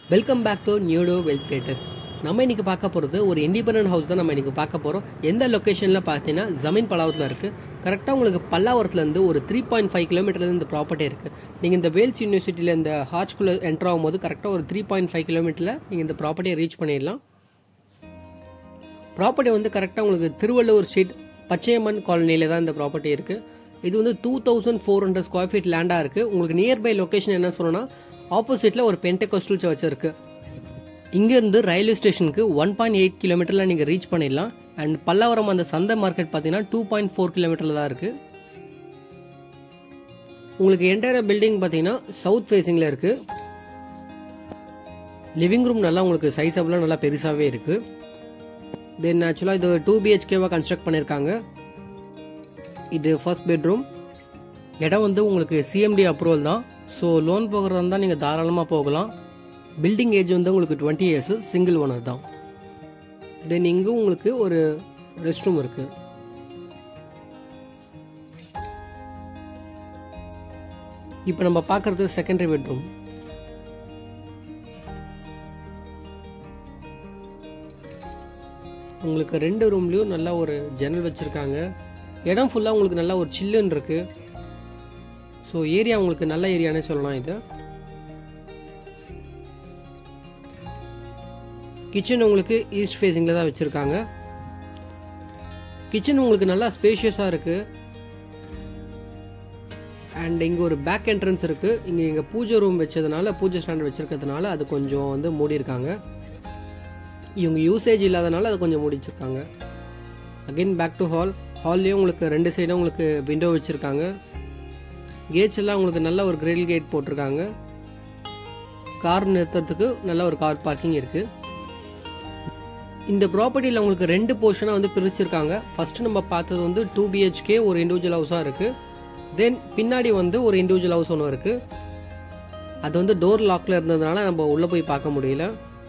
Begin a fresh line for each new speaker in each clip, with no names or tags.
welcome back to நியூடோ wealth creators நம்ம இன்னைக்கு பார்க்க போகிறது ஒரு இண்டிபெண்டன்ட் ஹவுஸ் தான் நம்ம இன்னைக்கு பார்க்க போகிறோம் எந்த லொக்கேஷனில் பார்த்தீங்கன்னா ஜமீன் பலாவத்தில் இருக்குது கரெக்டாக உங்களுக்கு பல்லாவரத்துலேருந்து ஒரு த்ரீ பாயிண்ட் ஃபைவ் கிலோமீட்டர்லேருந்து இந்த ப்ராப்பர்ட்டி இருக்குது நீங்கள் இந்த வேல்ஸ் யூனிவர்சிட்டியில் இந்த ஹார்ச்குள்ளே என்டர் ஆகும்போது கரெக்டாக ஒரு த்ரீ பாயிண்ட் ஃபைவ் கிலோமீட்டரில் நீங்கள் இந்த ப்ராப்பர்ட்டியை ரீச் பண்ணிடலாம் ப்ராப்பர்ட்டி வந்து கரெக்டாக உங்களுக்கு திருவள்ளூர் ஸ்ட்ரீட் பச்சையம்மன் காலனியில் தான் இந்த ப்ராப்பர்ட்டி இருக்குது இது வந்து two thousand four hundred square feet லேண்டாக இருக்குது உங்களுக்கு நியர்பை லொக்கேஷன் என்ன சொல்லணும்னா ஆப்போசிட்டில் ஒரு பென்டெகோஸ்டல் சர்ச் இருக்குது இங்கேருந்து ரயில்வே ஸ்டேஷனுக்கு ஒன் பாயிண்ட் எயிட் கிலோமீட்டரில் நீங்கள் ரீச் பண்ணிடலாம் அண்ட் பல்லாவரம் அந்த சந்தை மார்க்கெட் பார்த்தீங்கன்னா டூ பாயிண்ட் ஃபோர் கிலோமீட்டரில் தான் இருக்குது உங்களுக்கு என்டையர் பில்டிங் பார்த்தீங்கன்னா சவுத் ஃபேஸிங்கில் இருக்குது லிவிங் ரூம் நல்லா உங்களுக்கு சைஸபிளாக நல்லா பெருசாகவே இருக்குது தென் ஆக்சுவலாக இது டூ பிஹெச்கேவாக கன்ஸ்ட்ரக்ட் பண்ணியிருக்காங்க இது ஃபர்ஸ்ட் பெட்ரூம் இடம் வந்து உங்களுக்கு சிஎம்டி அப்ரூவல் தான் ஸோ லோன் போகிறதா இருந்தால் நீங்கள் தாராளமாக போகலாம் பில்டிங் ஏஜ் வந்து உங்களுக்கு டுவெண்ட்டி இயர்ஸ் சிங்கிள் ஓனர் தான் தென் இங்கும் உங்களுக்கு ஒரு ரெஸ்ட் ரூம் இருக்கு இப்போ நம்ம பார்க்கறது செகண்டரி பெட்ரூம் உங்களுக்கு ரெண்டு ரூம்லேயும் நல்லா ஒரு ஜன்னல் வச்சுருக்காங்க இடம் ஃபுல்லாக உங்களுக்கு நல்லா ஒரு சில்லுன்னு இருக்கு ஸோ ஏரியா உங்களுக்கு நல்ல ஏரியானே சொல்லலாம் இது கிச்சன் உங்களுக்கு ஈஸ்ட் ஃபேஸிங்கில் தான் வச்சுருக்காங்க கிச்சன் உங்களுக்கு நல்லா ஸ்பேஷியஸாக இருக்குது அண்ட் இங்கே ஒரு பேக் என்ட்ரன்ஸ் இருக்குது இங்கே இங்கே பூஜை ரூம் வச்சதுனால பூஜை ஸ்டாண்ட் வச்சுருக்கிறதுனால அது கொஞ்சம் வந்து மூடி இருக்காங்க இவங்க யூசேஜ் இல்லாதனால அதை கொஞ்சம் மூடி வச்சுருக்காங்க அகைன் பேக் டு ஹால் ஹால்லேயும் உங்களுக்கு ரெண்டு சைடும் உங்களுக்கு விண்டோ வச்சுருக்காங்க கேட்ஸ் எல்லாம் உங்களுக்கு நல்ல ஒரு கிரில் கேட் போட்டிருக்காங்க கார் நிறுத்துறதுக்கு நல்ல ஒரு கார் பார்க்கிங் இருக்குது இந்த ப்ராப்பர்ட்டியில் உங்களுக்கு ரெண்டு போர்ஷனாக வந்து பிரிச்சிருக்காங்க ஃபர்ஸ்ட் நம்ம பார்த்தது வந்து டூ பிஹெச்கே ஒரு இண்டிவிஜுவல் ஹவுஸாக இருக்குது தென் பின்னாடி வந்து ஒரு இண்டிவிஜுவல் ஹவுஸ் ஒன்று இருக்குது அது வந்து டோர் லாக்ல இருந்ததுனால நம்ம உள்ளே போய் பார்க்க முடியல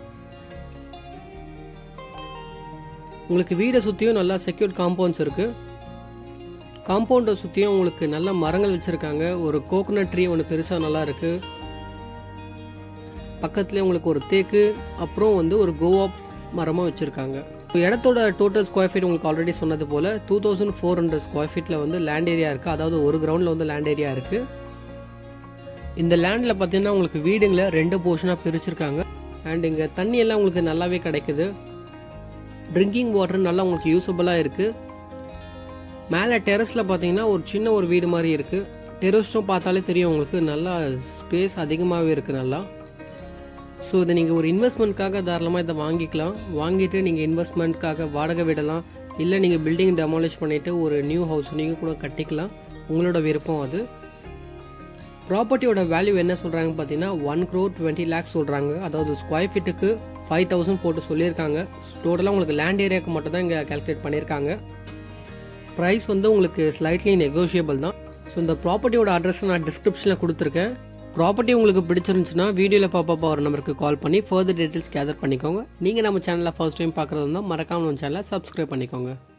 உங்களுக்கு வீடை சுற்றியும் நல்லா செக்யூர்ட் காம்பவுண்ட்ஸ் இருக்குது காம்பவுண்டை சுற்றியும் உங்களுக்கு நல்ல மரங்கள் வச்சுருக்காங்க ஒரு கோகோனட் ட்ரீ ஒன்று பெருசாக நல்லா இருக்குது பக்கத்துலேயே உங்களுக்கு ஒரு தேக்கு அப்புறம் வந்து ஒரு கோவா மரமாக வச்சுருக்காங்க இடத்தோட டோட்டல் ஸ்கொயர் ஃபீட் உங்களுக்கு ஆல்ரெடி சொன்னது போல் two thousand four hundred square ஃபீட்டில் வந்து லேண்ட் ஏரியா இருக்குது அதாவது ஒரு கிரவுண்டில் வந்து லேண்ட் ஏரியா இருக்குது இந்த லேண்டில் பார்த்தீங்கன்னா உங்களுக்கு வீடுங்களை ரெண்டு போர்ஷனாக பிரிச்சிருக்காங்க அண்ட் இங்கே தண்ணி எல்லாம் உங்களுக்கு நல்லாவே கிடைக்குது ட்ரிங்கிங் வாட்டர் நல்லா உங்களுக்கு யூஸபுளாக இருக்குது மேலே டெரஸில் பார்த்தீங்கன்னா ஒரு சின்ன ஒரு வீடு மாதிரி இருக்குது டெரஸும் பார்த்தாலே தெரியும் உங்களுக்கு நல்லா ஸ்பேஸ் அதிகமாகவே இருக்குது நல்லா ஸோ இதை நீங்கள் ஒரு இன்வெஸ்ட்மெண்ட்காக தாராளமாக இதை வாங்கிக்கலாம் வாங்கிட்டு நீங்கள் இன்வெஸ்ட்மெண்ட்காக வாடகை விடலாம் இல்லை நீங்கள் பில்டிங் டெமாலிஷ் பண்ணிவிட்டு ஒரு நியூ ஹவுஸ் நீங்கள் கூட கட்டிக்கலாம் உங்களோட விருப்பம் அது ப்ராப்பர்ட்டியோட வேல்யூ என்ன சொல்கிறாங்க பார்த்தீங்கன்னா ஒன் க்ரோர் டுவெண்ட்டி லேக்ஸ் சொல்கிறாங்க அதாவது ஸ்கொயர் ஃபீட்டுக்கு ஃபைவ் தௌசண்ட் போட்டு சொல்லியிருக்காங்க டோட்டலாக உங்களுக்கு லேண்ட் ஏரியாவுக்கு மட்டும் தான் இங்கே கால்குலேட் பண்ணியிருக்காங்க ப்ரைஸ் வந்து உங்களுக்கு ஸ்லைட்லி நெகோஷியபிள் தான் ஸோ இந்த ப்ராப்பர்ட்டியோட அட்ரஸ் நான் டிஸ்கிரிப்ஷனில் கொடுத்துருக்கேன் ப்ராப்பர்ட்டி உங்களுக்கு பிடிச்சிருந்துச்சுன்னா வீடியோவில் பாப்பா ஒரு நம்பருக்கு கால் பண்ணி ஃபர்தர் டீட்டெயில்ஸ் கேதர் பண்ணிக்கோங்க நீங்கள் நம்ம சேனலில் ஃபர்ஸ்ட் டைம் பார்க்குறது இருந்தால் மறக்காமல் நம்ம சேனலை சப்ஸ்கிரைப் பண்ணிக்கோங்க